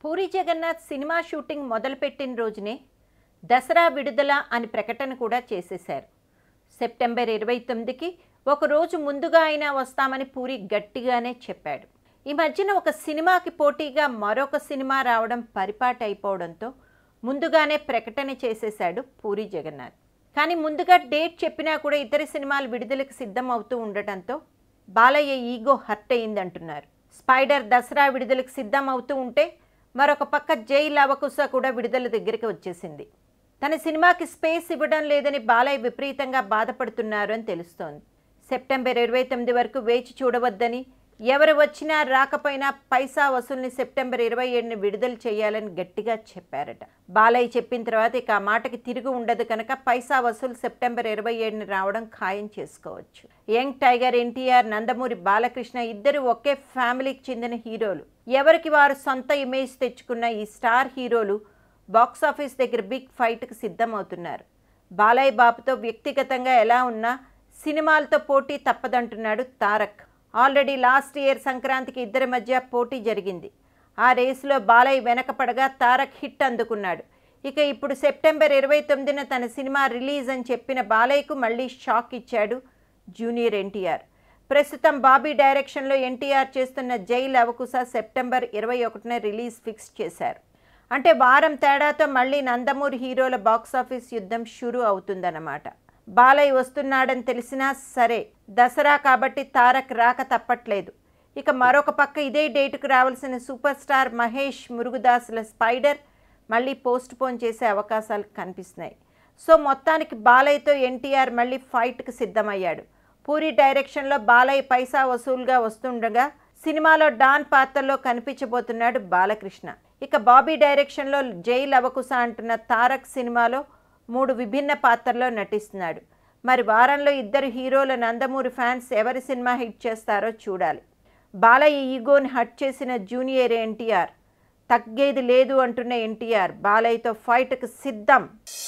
puri Jagannadh cinema shooting మొదలుపెట్టిన రోజునే దసరా విడుదల అని ప్రకటన కూడా చేసేశారు సెప్టెంబర్ ఇరవై తొమ్మిదికి ఒక రోజు ముందుగా అయినా వస్తామని పూరి గట్టిగానే చెప్పాడు ఈ మధ్యన ఒక సినిమాకి పోటీగా మరొక సినిమా రావడం పరిపాటి అయిపోవడంతో ముందుగానే ప్రకటన చేసేశాడు పూరి జగన్నాథ్ కానీ ముందుగా డేట్ చెప్పినా కూడా ఇతర సినిమాలు విడుదలకు సిద్ధం అవుతూ ఉండటంతో బాలయ్య ఈగో హర్ట్ అయిందంటున్నారు స్పైడర్ దసరా విడుదలకు సిద్ధం అవుతూ ఉంటే మరొక పక్క జై లవకుశ కూడా విడుదల దగ్గరికి వచ్చేసింది తన సినిమాకి స్పేస్ ఇవ్వడం లేదని బాలయ్య విపరీతంగా బాధపడుతున్నారు అని తెలుస్తోంది సెప్టెంబర్ ఇరవై తొమ్మిది వరకు వేచి చూడవద్దని ఎవరు వచ్చినా రాకపోయినా పైసా వసూల్ని సెప్టెంబర్ ఇరవై ఏడున విడుదల చేయాలని గట్టిగా చెప్పారట బాలయ్య చెప్పిన తర్వాత ఇక ఆ మాటకి తిరిగి ఉండదు కనుక పైసా వసూలు సెప్టెంబర్ ఇరవై ఏడున రావడం ఖాయం చేసుకోవచ్చు young tiger NTR Nandamuri Balakrishna ఇద్దరు ఒకే ఫ్యామిలీకి చెందిన హీరోలు ఎవరికి వారు సొంత ఇమేజ్ తెచ్చుకున్న ఈ స్టార్ హీరోలు బాక్సాఫీస్ దగ్గర బిగ్ ఫైట్కి సిద్ధమవుతున్నారు బాలయ్య బాబుతో వ్యక్తిగతంగా ఎలా ఉన్నా సినిమాలతో పోటీ తప్పదంటున్నాడు తారక్ ఆల్రెడీ లాస్ట్ ఇయర్ సంక్రాంతికి ఇద్దరి మధ్య పోటీ జరిగింది ఆ రేసులో బాలయ్య వెనకపడగా తారక్ హిట్ అందుకున్నాడు ఇక ఇప్పుడు సెప్టెంబర్ ఇరవై తొమ్మిదిన తన సినిమా రిలీజ్ అని చెప్పిన బాలయ్యకు మళ్ళీ షాక్ ఇచ్చాడు జూనియర్ ఎన్టీఆర్ ప్రస్తుతం బాబీ డైరెక్షన్లో ఎన్టీఆర్ చేస్తున్న జై లవకుశ సెప్టెంబర్ ఇరవై ఒకటిన రిలీజ్ ఫిక్స్ చేశారు అంటే వారం తేడాతో మళ్ళీ నందమూరి హీరోల బాక్సాఫీస్ యుద్ధం షురూ అవుతుందన్నమాట బాలయ్య వస్తున్నాడని తెలిసినా సరే దసరా కాబట్టి తారక్ రాక తప్పట్లేదు ఇక మరొక పక్క ఇదే డేటుకు రావాల్సిన సూపర్ స్టార్ మహేష్ మురుగుదాసుల స్పైడర్ మళ్ళీ పోస్ట్ పోన్ చేసే అవకాశాలు కనిపిస్తున్నాయి సో మొత్తానికి బాలయ్యతో ఎన్టీఆర్ మళ్ళీ ఫైట్కి సిద్ధమయ్యాడు పూరి డైరెక్షన్లో బాలయ్య పైసా వసూలుగా వస్తుండగా సినిమాలో డాన్ పాత్రలో కనిపించబోతున్నాడు బాలకృష్ణ ఇక బాబీ డైరెక్షన్లో జై లవకుశ అంటున్న తారక్ సినిమాలో మూడు విభిన్న పాత్రల్లో నటిస్తున్నాడు మరి వారంలో ఇద్దరు హీరోల నందమూరి ఫ్యాన్స్ ఎవరి సినిమా హిట్ చేస్తారో చూడాలి బాలయ్య ఈగోని హట్ చేసిన జూనియర్ ఎన్టీఆర్ తగ్గేది లేదు అంటున్న ఎన్టీఆర్ బాలయ్యతో ఫైట్కి సిద్ధం